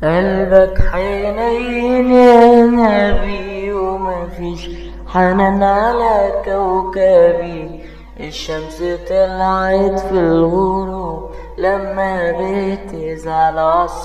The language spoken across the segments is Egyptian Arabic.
قلبك حنين يا نبي ومفيش حنان على كوكبي الشمس طلعت في الغروب لما بتزعل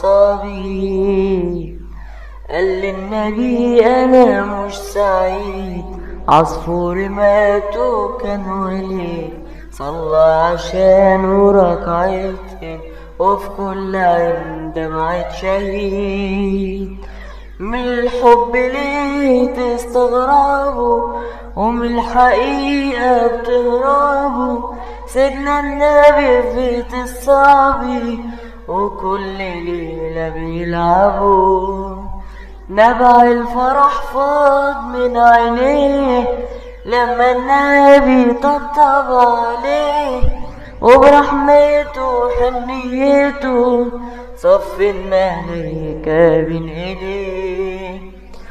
عصبي قال لي النبي انا مش سعيد عصفور مات وكان وليد صلى عشان ركعتين وفي كل عين دمعة شهيد من الحب ليه تستغربوا ومن الحقيقة بتهربوا سيدنا النبي في بيت الصبي وكل ليلة بيلعبوا نبع الفرح فاض من عينيه لما النبي طبطب عليه وبرحمته وحنيته صف الملائكة بين ايديه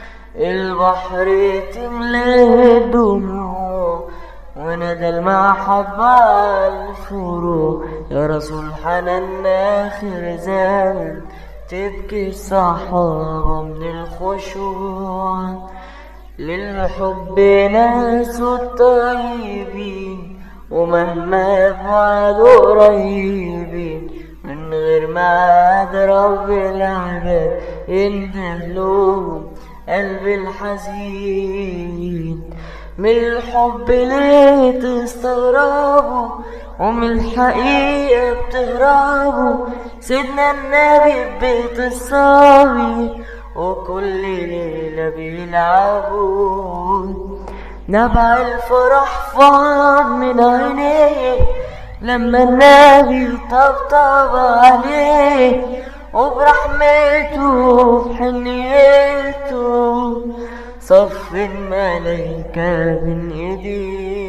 البحر تملاه الدموع وندى المحبة على الفروع يا رسول حنان آخر زمن تبكي الصحابة من الخشوع للحب ناس الطيبين ومهما بعدوا قريبين من غير ما رب العباد ينتهلهم قلب الحزين من الحب ليه تستغربوا ومن الحقيقة بتهربوا سيدنا النبي ببيت الصبي وكل ليلة بيلعبوا نبع الفرح فاض من عينيه لما النبي طبطب عليه وبرحمته وبحنيته صف الملايكة من ايديه